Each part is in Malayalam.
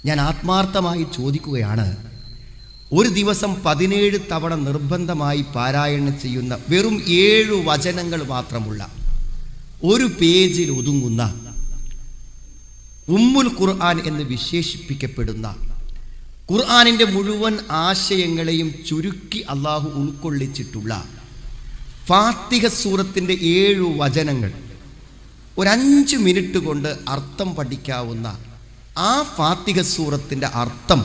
ഞാൻ ആത്മാർത്ഥമായി ചോദിക്കുകയാണ് ഒരു ദിവസം പതിനേഴ് തവണ നിർബന്ധമായി പാരായണം ചെയ്യുന്ന വെറും ഏഴു വചനങ്ങൾ മാത്രമുള്ള ഒരു പേജിൽ ഒതുങ്ങുന്ന ഉമ്മുൽ ഖുർആൻ എന്ന് വിശേഷിപ്പിക്കപ്പെടുന്ന ഖുർആനിൻ്റെ മുഴുവൻ ആശയങ്ങളെയും ചുരുക്കി അള്ളാഹു ഉൾക്കൊള്ളിച്ചിട്ടുള്ള ഫാത്തിഹ സൂറത്തിൻ്റെ ഏഴു വചനങ്ങൾ ഒരഞ്ച് മിനിറ്റ് കൊണ്ട് അർത്ഥം പഠിക്കാവുന്ന ആ ഫാത്തിഹ സൂറത്തിൻ്റെ അർത്ഥം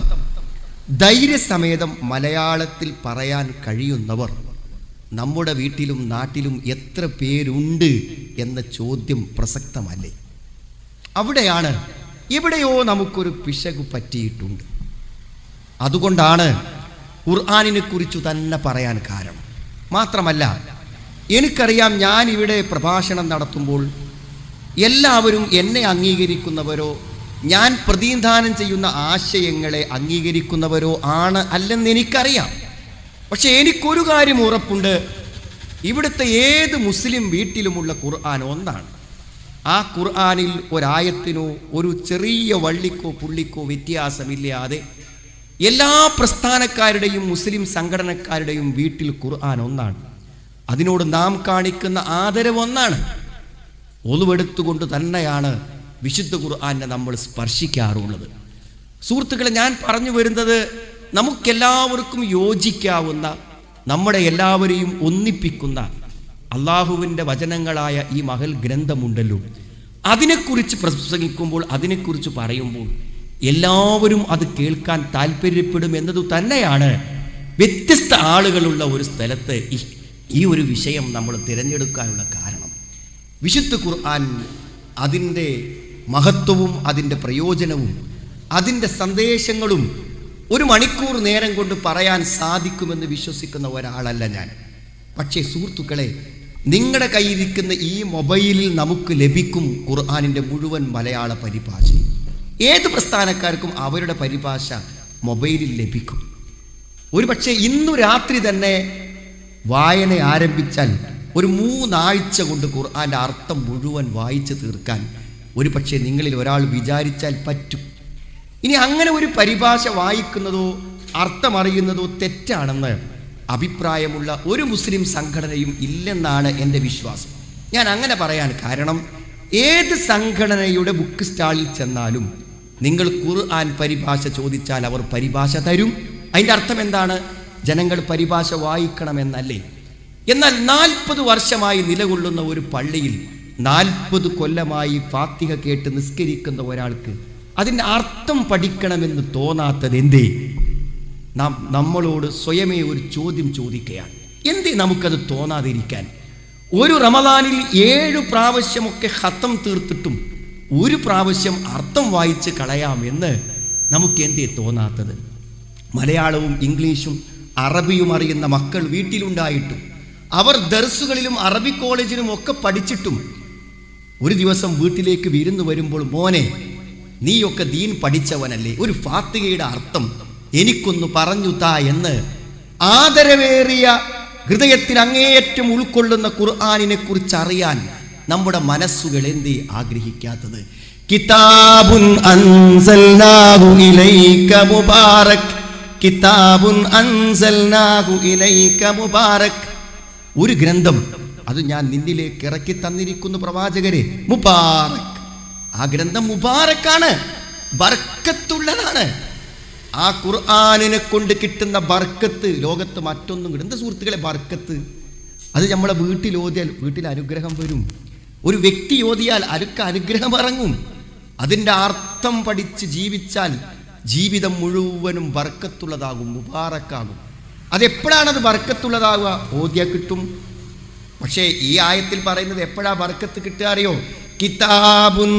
ധൈര്യസമേതം മലയാളത്തിൽ പറയാൻ കഴിയുന്നവർ നമ്മുടെ വീട്ടിലും നാട്ടിലും എത്ര പേരുണ്ട് എന്ന ചോദ്യം പ്രസക്തമല്ലേ അവിടെയാണ് എവിടെയോ നമുക്കൊരു പിശകു പറ്റിയിട്ടുണ്ട് അതുകൊണ്ടാണ് ഖുർആാനിനെ കുറിച്ച് തന്നെ പറയാൻ കാരണം മാത്രമല്ല എനിക്കറിയാം ഞാൻ ഇവിടെ പ്രഭാഷണം നടത്തുമ്പോൾ എല്ലാവരും എന്നെ അംഗീകരിക്കുന്നവരോ ഞാൻ പ്രതിനിധാനം ചെയ്യുന്ന ആശയങ്ങളെ അംഗീകരിക്കുന്നവരോ ആണ് അല്ലെന്ന് എനിക്കറിയാം പക്ഷെ എനിക്കൊരു കാര്യം ഉറപ്പുണ്ട് ഇവിടുത്തെ ഏത് മുസ്ലിം വീട്ടിലുമുള്ള ഖുർആൻ ഒന്നാണ് ആ ഖുർആനിൽ ഒരായത്തിനോ ഒരു ചെറിയ വള്ളിക്കോ പുള്ളിക്കോ വ്യത്യാസമില്ലാതെ എല്ലാ പ്രസ്ഥാനക്കാരുടെയും മുസ്ലിം സംഘടനക്കാരുടെയും വീട്ടിൽ ഖുർആൻ ഒന്നാണ് അതിനോട് നാം കാണിക്കുന്ന ആദരവ് ഒന്നാണ് ഒളിവെടുത്തുകൊണ്ട് തന്നെയാണ് വിശുദ്ധ ഖുർആനെ നമ്മൾ സ്പർശിക്കാറുള്ളത് സുഹൃത്തുക്കളെ ഞാൻ പറഞ്ഞു വരുന്നത് നമുക്കെല്ലാവർക്കും യോജിക്കാവുന്ന നമ്മുടെ എല്ലാവരെയും ഒന്നിപ്പിക്കുന്ന അള്ളാഹുവിൻ്റെ വചനങ്ങളായ ഈ മഹൽ ഗ്രന്ഥമുണ്ടല്ലോ അതിനെക്കുറിച്ച് പ്രസംഗിക്കുമ്പോൾ അതിനെക്കുറിച്ച് പറയുമ്പോൾ എല്ലാവരും അത് കേൾക്കാൻ താല്പര്യപ്പെടും എന്നത് തന്നെയാണ് വ്യത്യസ്ത ആളുകളുള്ള ഒരു സ്ഥലത്ത് ഈ ഈ ഒരു വിഷയം നമ്മൾ തിരഞ്ഞെടുക്കാനുള്ള കാരണം വിശുദ്ധ ഖുർആൻ അതിൻ്റെ മഹത്വവും അതിൻ്റെ പ്രയോജനവും അതിൻ്റെ സന്ദേശങ്ങളും ഒരു മണിക്കൂർ നേരം കൊണ്ട് പറയാൻ സാധിക്കുമെന്ന് വിശ്വസിക്കുന്ന ഒരാളല്ല ഞാൻ പക്ഷേ സുഹൃത്തുക്കളെ നിങ്ങളുടെ കയ്യിരിക്കുന്ന ഈ മൊബൈലിൽ നമുക്ക് ലഭിക്കും ഖുർആാനിൻ്റെ മുഴുവൻ മലയാള പരിഭാഷ ഏത് പ്രസ്ഥാനക്കാർക്കും അവരുടെ പരിഭാഷ മൊബൈലിൽ ലഭിക്കും ഒരു പക്ഷേ ഇന്നു രാത്രി തന്നെ വായന ആരംഭിച്ചാൽ ഒരു മൂന്നാഴ്ച കൊണ്ട് ഖുർആന്റെ അർത്ഥം മുഴുവൻ വായിച്ചു തീർക്കാൻ ഒരു പക്ഷേ നിങ്ങളിൽ ഒരാൾ വിചാരിച്ചാൽ പറ്റും ഇനി അങ്ങനെ ഒരു പരിഭാഷ വായിക്കുന്നതോ അർത്ഥമറിയുന്നതോ തെറ്റാണെന്ന് അഭിപ്രായമുള്ള ഒരു മുസ്ലിം സംഘടനയും ഇല്ലെന്നാണ് എൻ്റെ വിശ്വാസം ഞാൻ അങ്ങനെ പറയാൻ കാരണം ഏത് സംഘടനയുടെ ബുക്ക് സ്റ്റാളിൽ ചെന്നാലും നിങ്ങൾ ഖുർആൻ പരിഭാഷ ചോദിച്ചാൽ അവർ പരിഭാഷ തരും അതിൻ്റെ അർത്ഥം എന്താണ് ജനങ്ങൾ പരിഭാഷ വായിക്കണമെന്നല്ലേ എന്നാൽ നാൽപ്പത് വർഷമായി നിലകൊള്ളുന്ന ഒരു പള്ളിയിൽ നാൽപ്പത് കൊല്ലമായി ഫാത്തിഹ കേട്ട് നിസ്കരിക്കുന്ന ഒരാൾക്ക് അതിൻ്റെ അർത്ഥം പഠിക്കണമെന്ന് തോന്നാത്തത് എന്തേ നാം നമ്മളോട് സ്വയമേ ഒരു ചോദ്യം ചോദിക്കുകയാണ് എന്തേ നമുക്കത് തോന്നാതിരിക്കാൻ ഒരു റമദാനിൽ ഏഴു പ്രാവശ്യമൊക്കെ ഹത്തം തീർത്തിട്ടും ഒരു പ്രാവശ്യം അർത്ഥം വായിച്ച് കളയാം എന്ന് നമുക്ക് എന്തേ തോന്നാത്തത് മലയാളവും ഇംഗ്ലീഷും അറബിയും അറിയുന്ന മക്കൾ വീട്ടിലുണ്ടായിട്ടും അവർ ദർസുകളിലും അറബി കോളേജിലും ഒക്കെ പഠിച്ചിട്ടും ഒരു ദിവസം വീട്ടിലേക്ക് വിരുന്ന് വരുമ്പോൾ മോനെ നീയൊക്കെ ദീൻ പഠിച്ചവനല്ലേ ഒരു ഫാത്തികയുടെ അർത്ഥം എനിക്കൊന്ന് പറഞ്ഞു താ എന്ന് ആദരവേറിയ ഹൃദയത്തിൽ അങ്ങേയറ്റം ഉൾക്കൊള്ളുന്ന ഖുർആാനിനെ കുറിച്ച് അറിയാൻ നമ്മുടെ മനസ്സുകൾ എന്തേ ആഗ്രഹിക്കാത്തത് കിതാബുൻ അൻസൽനാഹു ഇലൈക മുബാറക് കിതാബുൻ അൻസൽനാഹു ഇലൈക മുബാറക് ഒരു ഗ്രന്ഥം അത് ഞാൻ നിന്നിലേക്ക് ഇറക്കി തന്നിരിക്കുന്നു പ്രവാചകരെ മുബാറക് ആ ഗ്രന്ഥം മുബാറക്കാണ് ബർക്കത്തുള്ളതാണ് ആ ഖുർആാനിനെ കൊണ്ട് കിട്ടുന്ന ബർക്കത്ത് ലോകത്ത് മറ്റൊന്നും കിട്ടും എന്താ സുഹൃത്തുക്കളെ ബർക്കത്ത് അത് നമ്മളെ വീട്ടിൽ ഓതിയാൽ വീട്ടിൽ അനുഗ്രഹം വരും ഒരു വ്യക്തി ഓതിയാൽ അരുക്ക് അനുഗ്രഹം ഇറങ്ങും അതിൻ്റെ അർത്ഥം പഠിച്ച് ജീവിച്ചാൽ ജീവിതം മുഴുവനും ബർക്കത്തുള്ളതാകും മുബാറക്കാകും അതെപ്പോഴാണത് ബർക്കത്തുള്ളതാകുക ഓദ്യ കിട്ടും പക്ഷേ ഈ ആയത്തിൽ പറയുന്നത് എപ്പോഴാ ബർക്കത്ത് കിട്ടുക അറിയോ കിതാബുൻ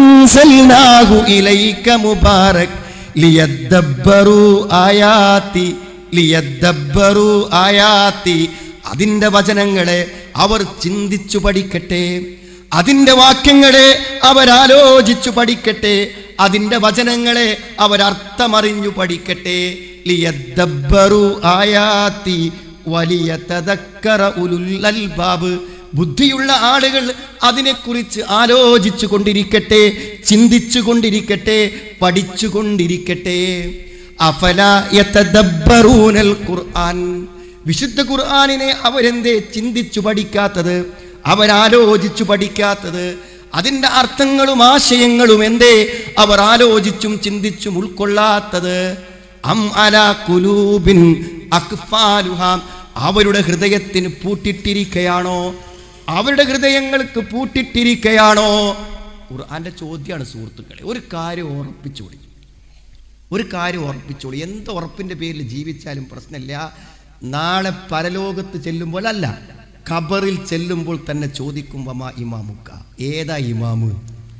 അൻസൽനാഹു ഇലൈക മുബാറക് ലിയദ്ദബ്ബറു ആയാതി ലിയദ്ദബ്ബറു ആയാതി അതിൻ്റെ വചനങ്ങളെ അവർ ചിന്തിച്ചു പഠിക്കട്ടെ അതിൻ്റെ വാക്യങ്ങളെ അവരാലോചിച്ചു പഠിക്കട്ടെ അതിൻ്റെ വചനങ്ങളെ അവരർത്ഥമറിഞ്ഞു പഠിക്കട്ടെ ലിയദ്ദബ്ബറു ആയാതി വലിയ തദക്കറ ഉലുൽ അൽബാബ് ബുദ്ധിയുള്ള ആളുകൾ അതിനെക്കുറിച്ച് ആലോചിച്ചു കൊണ്ടിരിക്കട്ടെ ചിന്തിച്ചുകൊണ്ടിരിക്കട്ടെ പഠിച്ചുകൊണ്ടിരിക്കട്ടെ അഫല യതദബ്ബറൂനൽ ഖുർആൻ വിശുദ്ധ ഖുർആനിനെ അവരെന്തേ ചിന്തിച്ചു പഠിക്കാത്തത് അവരാലോചിച്ചു പഠിക്കാത്തത് അതിൻ്റെ അർത്ഥങ്ങളും ആശയങ്ങളും എന്തേ അവർ ആലോചിച്ചും ചിന്തിച്ചും ഉൾക്കൊള്ളാത്തത് അം അല കുലൂബിൻ അക്ഫാലുഹ അവരുടെ ഹൃദയത്തിന് പൂട്ടിട്ടിരിക്കയാണോ അവരുടെ ഹൃദയങ്ങൾക്ക് പൂട്ടിട്ടിരിക്കയാണോ ഖുർആന്റെ ചോദ്യമാണ് സുഹൃത്തുക്കളെ ഒരു കാര്യം ഉറപ്പിച്ചോളി ഒരു കാര്യം ഉറപ്പിച്ചോളി എന്ത് ഉറപ്പിന്റെ പേരിൽ ജീവിച്ചാലും പ്രശ്നമില്ല നാളെ പരലോകത്ത് ചെല്ലുമ്പോൾ അല്ല ഖബറിൽ ചെല്ലുമ്പോൾ തന്നെ ചോദിക്കും വമാ ഇമാമുക്ക ഏതാ ഇമാമ്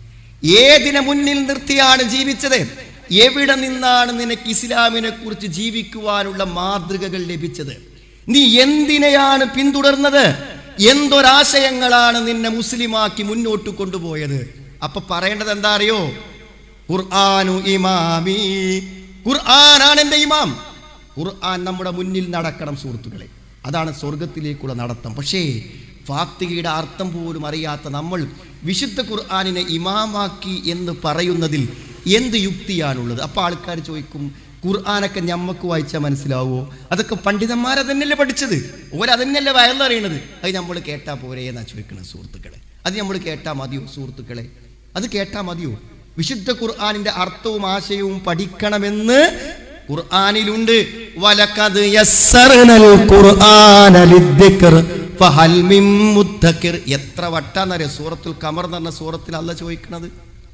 ഏതിനെ മുന്നിൽ നിർത്തിയാണ് ജീവിച്ചത് എവിടെ നിന്നാണ് നിനക്ക് ഇസ്ലാമിനെ കുറിച്ച് ജീവിക്കുവാനുള്ള മാതൃകകൾ ലഭിച്ചത് നീ എന്തിനെയാണ് പിന്തുടർന്നത് എന്തൊരാശയങ്ങളാണ് നിന്നെ മുസ്ലിമാക്കി മുന്നോട്ട് കൊണ്ടുപോയത് അപ്പൊ പറയേണ്ടത് എന്താ അറിയോ ഖുർആാനു ഇമാമി ഖുർആനാണ് എൻ്റെ ഇമാം ഖുർആൻ നമ്മുടെ മുന്നിൽ നടക്കണം സുഹൃത്തുക്കളെ അതാണ് സ്വർഗത്തിലേക്കുള്ള നടത്തം പക്ഷേ ഫാത്തികയുടെ അർത്ഥം പോലും അറിയാത്ത നമ്മൾ വിശുദ്ധ ഖുർആാനിനെ ഇമാമാക്കി എന്ന് പറയുന്നതിൽ എന്ത് യുക്തിയാണുള്ളത് അപ്പോൾ ആൾക്കാർ ചോദിക്കും ഖുർആാനൊക്കെ ഞമ്മക്ക് വായിച്ചാൽ മനസ്സിലാവുമോ അതൊക്കെ പണ്ഡിതന്മാരെ തന്നെയല്ലേ പഠിച്ചത് ഓരതന്നെയല്ലേ വയറിലറിയണത് അത് നമ്മൾ കേട്ടാൽ പോരെ എന്നാ ചോദിക്കുന്നത് സുഹൃത്തുക്കളെ അത് നമ്മൾ കേട്ടാൽ മതിയോ സുഹൃത്തുക്കളെ അത് കേട്ടാൽ മതിയോ വിശുദ്ധ ഖുർആാനിന്റെ അർത്ഥവും ആശയവും പഠിക്കണമെന്ന് ഖുർആാനിലുണ്ട് വലക്കത് യസ്സർനൽ ഖുർആന ലിദ്ദിക്ർ ഫഹൽ മിൻ മുദ്ദക്കിർ എത്ര വട്ടാന്നറിയോ സൂറത്തുൽ കമർ എന്ന് പറഞ്ഞ സൂറത്തിൽ അല്ല ചോദിക്കണത്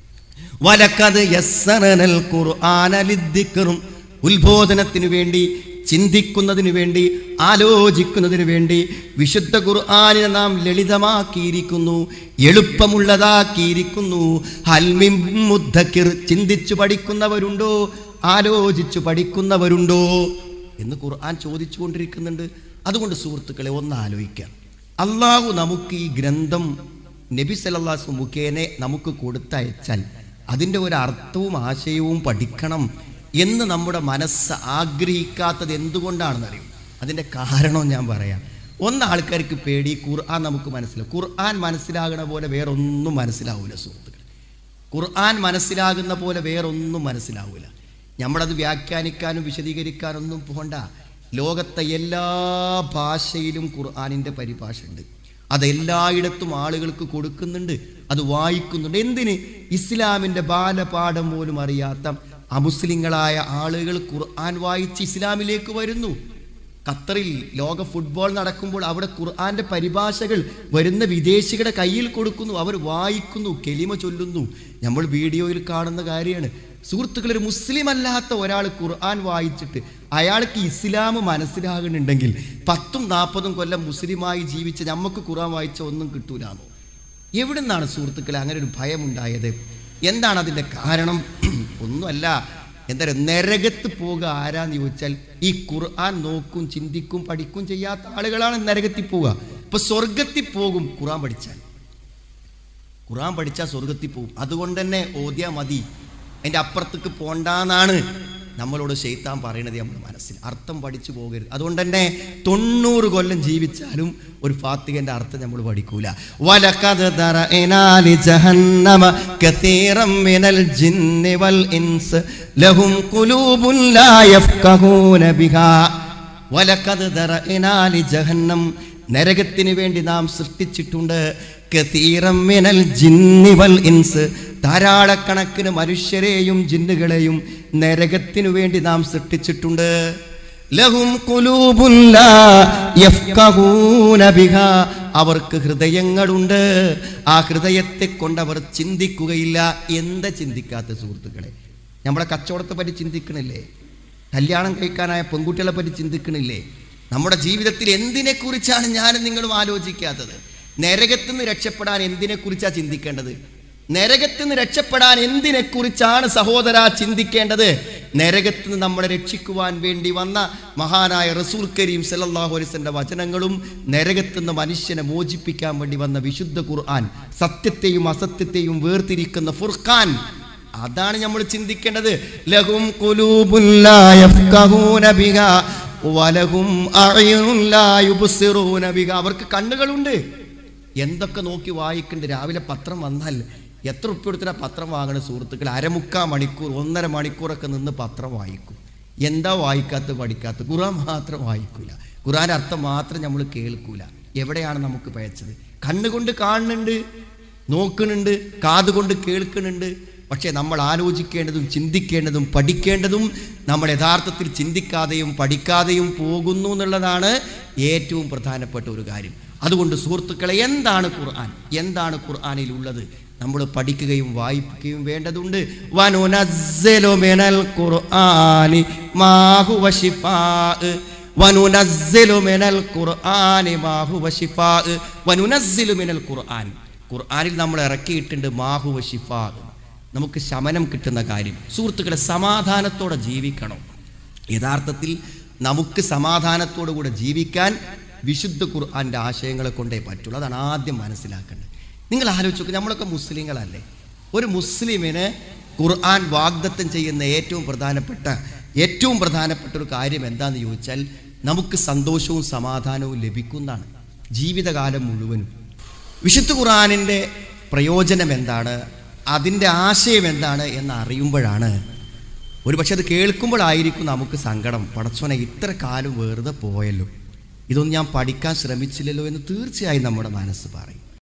വലക്കത് യസ്സറനൽ ഖുർആന ലിദ്ദിക്റും ഉത്ബോധനത്തിനു വേണ്ടി ചിന്തിക്കുന്നതിനു വേണ്ടി ആലോചിക്കുന്നതിനു വേണ്ടി വിശുദ്ധ ഖുർആനിനെ നാം ലളിതമാക്കിയിരിക്കുന്നു എളുപ്പമുള്ളതാക്കിയിരിക്കുന്നു ഹൽമിം മുദ്ദക്കിർ ചിന്തിച്ചു പഠിക്കുന്നവരുണ്ടോ ആലോചിച്ചു പഠിക്കുന്നവരുണ്ടോ എന്ന് ഖുർആൻ ചോദിച്ചുകൊണ്ടിരിക്കുന്നുണ്ട് അതുകൊണ്ട് സുഹൃത്തുക്കളെ ഒന്ന് ആലോചിക്കാം അള്ളാഹു നമുക്ക് ഈ ഗ്രന്ഥം നബി സല്ലാസ് മുഖേനെ നമുക്ക് കൊടുത്തയച്ചാൽ അതിൻ്റെ ഒരു അർത്ഥവും ആശയവും പഠിക്കണം എന്ന് നമ്മുടെ മനസ്സ് ആഗ്രഹിക്കാത്തത് എന്തുകൊണ്ടാണെന്നറിയും അതിൻ്റെ കാരണം ഞാൻ പറയാം ഒന്ന് ആൾക്കാർക്ക് പേടി ഖുർആൻ നമുക്ക് മനസ്സിലാവും ഖുർആൻ മനസ്സിലാകണ പോലെ വേറൊന്നും മനസ്സിലാവൂല സുഹൃത്തുക്കൾ ഖുർആൻ മനസ്സിലാകുന്ന പോലെ വേറൊന്നും മനസ്സിലാവൂല നമ്മളത് വ്യാഖ്യാനിക്കാനും വിശദീകരിക്കാനൊന്നും പോകണ്ട ലോകത്തെ എല്ലാ ഭാഷയിലും ഖുർആാനിൻ്റെ പരിഭാഷ ഉണ്ട് അതെല്ലായിടത്തും ആളുകൾക്ക് കൊടുക്കുന്നുണ്ട് അത് വായിക്കുന്നുണ്ട് എന്തിന് ഇസ്ലാമിൻ്റെ ബാലപാഠം പോലും അറിയാത്ത അമുസ്ലിങ്ങളായ ആളുകൾ ഖുർആൻ വായിച്ച് ഇസ്ലാമിലേക്ക് വരുന്നു ഖത്തറിൽ ലോക ഫുട്ബോൾ നടക്കുമ്പോൾ അവിടെ ഖുർആന്റെ പരിഭാഷകൾ വരുന്ന വിദേശികളുടെ കയ്യിൽ കൊടുക്കുന്നു അവർ വായിക്കുന്നു കെലിമ ചൊല്ലുന്നു നമ്മൾ വീഡിയോയിൽ കാണുന്ന കാര്യമാണ് സുഹൃത്തുക്കൾ ഒരു മുസ്ലിം അല്ലാത്ത ഒരാൾ ഖുർആൻ വായിച്ചിട്ട് അയാൾക്ക് ഇസ്ലാം മനസ്സിലാകുന്നുണ്ടെങ്കിൽ പത്തും നാൽപ്പതും കൊല്ലം മുസ്ലിമായി ജീവിച്ച നമുക്ക് ഖുർആൻ വായിച്ച ഒന്നും കിട്ടൂലാമോ എവിടെ നിന്നാണ് സുഹൃത്തുക്കളെ അങ്ങനെ ഒരു ഭയമുണ്ടായത് എന്താണ് അതിൻ്റെ കാരണം ഒന്നുമല്ല എന്താ പറയുക നരകത്ത് പോകുക ആരാന്ന് ചോദിച്ചാൽ ഈ ഖുർആൻ നോക്കും ചിന്തിക്കും പഠിക്കും ചെയ്യാത്ത ആളുകളാണ് നരകത്തിൽ പോവുക ഇപ്പൊ സ്വർഗത്തിൽ പോകും ഖുർആൻ പഠിച്ചാൽ ഖുർആൻ പഠിച്ചാൽ സ്വർഗത്തിൽ പോകും അതുകൊണ്ട് തന്നെ ഓദ്യ മതി അതിൻ്റെ അപ്പുറത്തേക്ക് പോണ്ടാന്നാണ് നമ്മളോട് ഷെയ്ത്താൻ പറയണത് നമ്മുടെ മനസ്സിൽ അർത്ഥം പഠിച്ചു പോകരുത് അതുകൊണ്ട് തന്നെ തൊണ്ണൂറ് കൊല്ലം ജീവിച്ചാലും ഒരു ഫാത്തികന്റെ അർത്ഥം നമ്മൾ പഠിക്കൂല വലഖദ് ദറഅനാ ലിജഹന്നമ കതീറം മിനൽ ജിന്നി വൽ ഇൻസ് ലഹും ഖുലൂബുൻ ലാ യഫ്ഖഹൂന ബിഹാ വലഖദ് ദറഅനാ ലിജഹന്നം നരകത്തിന് വേണ്ടി നാം സൃഷ്ടിച്ചിട്ടുണ്ട് കതീറം മിനൽ ജിന്നി വൽ ഇൻസ് ധാരാളക്കണക്കിന് മനുഷ്യരെയും ജിന്നുകളെയും നരകത്തിനു വേണ്ടി നാം സൃഷ്ടിച്ചിട്ടുണ്ട് ലഹും ഖുലൂബുൻ ലാ യഫ്ഖഹൂന ബിഹാ അവർക്ക് ഹൃദയങ്ങളുണ്ട് ആ ഹൃദയത്തെ കൊണ്ട് അവർ ചിന്തിക്കുകയില്ല എന്താ ചിന്തിക്കാത്ത സുഹൃത്തുക്കളെ നമ്മുടെ കച്ചവടത്തെ പറ്റി ചിന്തിക്കണില്ലേ കല്യാണം കഴിക്കാനായ പെൺകുട്ടികളെ പറ്റി ചിന്തിക്കണില്ലേ നമ്മുടെ ജീവിതത്തിൽ എന്തിനെക്കുറിച്ചാണ് ഞാനും നിങ്ങളും ആലോചിക്കാത്തത് നരകത്തിൽ നിന്ന് രക്ഷപ്പെടാൻ എന്തിനെക്കുറിച്ചാണ് ചിന്തിക്കേണ്ടത് നരകത്തിൽ നിന്ന് രക്ഷപ്പെടാൻ എന്തിനെക്കുറിച്ചാണ് സഹോദര ചിന്തിക്കേണ്ടത് നരകത്തിൽ നിന്ന് നമ്മളെ രക്ഷിക്കുവാൻ വേണ്ടി വന്ന മഹാനായ റസൂൽ കരീം സല്ലല്ലാഹു അലൈഹി വസല്ലം വചനങ്ങളും നരകത്തിൽ നിന്ന് മനുഷ്യനെ മോചിപ്പിക്കാൻ വേണ്ടി വന്ന വിശുദ്ധ ഖുർആൻ സത്യത്തെയും അസത്യത്തെയും വേർതിരിക്കുന്ന ഫുർഖാൻ അതാണ് നമ്മൾ ചിന്തിക്കേണ്ടത് ലഹും ഖുലൂബുൻ ലാ യഫ്ഖഹൂന ബിഹാ വലഹും അഅ്യുനുൻ ലാ യുബ്സിറൂന ബിഹാ അവർക്ക് കണ്ണുകളുണ്ട് എന്തൊക്കെ നോക്കി വായിക്കുന്നുണ്ട് രാവിലെ പത്രം വന്നാൽ എത്ര ഉപ്പ് എടുത്തിട്ടാ പത്രം വാങ്ങണ സുഹൃത്തുക്കൾ അരമുക്കാ മണിക്കൂർ ഒന്നര മണിക്കൂറൊക്കെ നിന്ന് പത്രം വായിക്കും എന്താ വായിക്കാത്ത പഠിക്കാത്ത ഖുറാൻ മാത്രം വായിക്കൂല ഖുറാൻ്റെ അർത്ഥം മാത്രം നമ്മൾ കേൾക്കൂല എവിടെയാണ് നമുക്ക് പയച്ചത് കണ്ണുകൊണ്ട് കാണുന്നുണ്ട് നോക്കുന്നുണ്ട് കാതുകൊണ്ട് കേൾക്കുന്നുണ്ട് പക്ഷേ നമ്മൾ ആലോചിക്കേണ്ടതും ചിന്തിക്കേണ്ടതും പഠിക്കേണ്ടതും നമ്മൾ യഥാർത്ഥത്തിൽ ചിന്തിക്കാതെയും പഠിക്കാതെയും പോകുന്നു എന്നുള്ളതാണ് ഏറ്റവും പ്രധാനപ്പെട്ട ഒരു കാര്യം അതുകൊണ്ട് സുഹൃത്തുക്കളെ എന്താണ് ഖുർആൻ എന്താണ് ഖുർആനിൽ ഉള്ളത് നമ്മൾ പഠിക്കുകയും വായിക്കുകയും വേണ്ടതുണ്ട് വനുനസ്സലു മിനൽ ഖുർആനി മാ ഹുവ ശിഫാഅ് വനുനസ്സലു മിനൽ ഖുർആനി മാ ഹുവ ശിഫാഅ് വനുനസ്സലു മിനൽ ഖുർആൻ ഖുർആനിൽ നമ്മൾ ഇറക്കിയിട്ടുണ്ട് മാഹുവ ഷിഫാ നമുക്ക് ശമനം കിട്ടുന്ന കാര്യം സുഹൃത്തുക്കളെ സമാധാനത്തോടെ ജീവിക്കണം യഥാർത്ഥത്തിൽ നമുക്ക് സമാധാനത്തോടു കൂടെ ജീവിക്കാൻ വിശുദ്ധ ഖുർആൻ്റെ ആശയങ്ങളെ കൊണ്ടേ പറ്റുള്ളൂ അതാണ് ആദ്യം മനസ്സിലാക്കേണ്ടത് നിങ്ങൾ ആലോചിച്ച് നോക്കുക നമ്മളൊക്കെ മുസ്ലിങ്ങളല്ലേ ഒരു മുസ്ലിമിന് ഖുർആൻ വാഗ്ദത്തം ചെയ്യുന്ന ഏറ്റവും പ്രധാനപ്പെട്ട ഏറ്റവും പ്രധാനപ്പെട്ട ഒരു കാര്യം എന്താണെന്ന് ചോദിച്ചാൽ നമുക്ക് സന്തോഷവും സമാധാനവും ലഭിക്കുന്നതാണ് ജീവിതകാലം മുഴുവനും വിശുദ്ധ ഖുർആാനിൻ്റെ പ്രയോജനം എന്താണ് അതിൻ്റെ ആശയം എന്താണ് എന്ന് അറിയുമ്പോഴാണ് ഒരുപക്ഷെ അത് കേൾക്കുമ്പോഴായിരിക്കും നമുക്ക് സങ്കടം പടച്ചോനെ ഇത്ര കാലം വെറുതെ പോയല്ലോ ഇതൊന്നും ഞാൻ പഠിക്കാൻ ശ്രമിച്ചില്ലല്ലോ എന്ന് തീർച്ചയായും നമ്മുടെ മനസ്സ് പറയും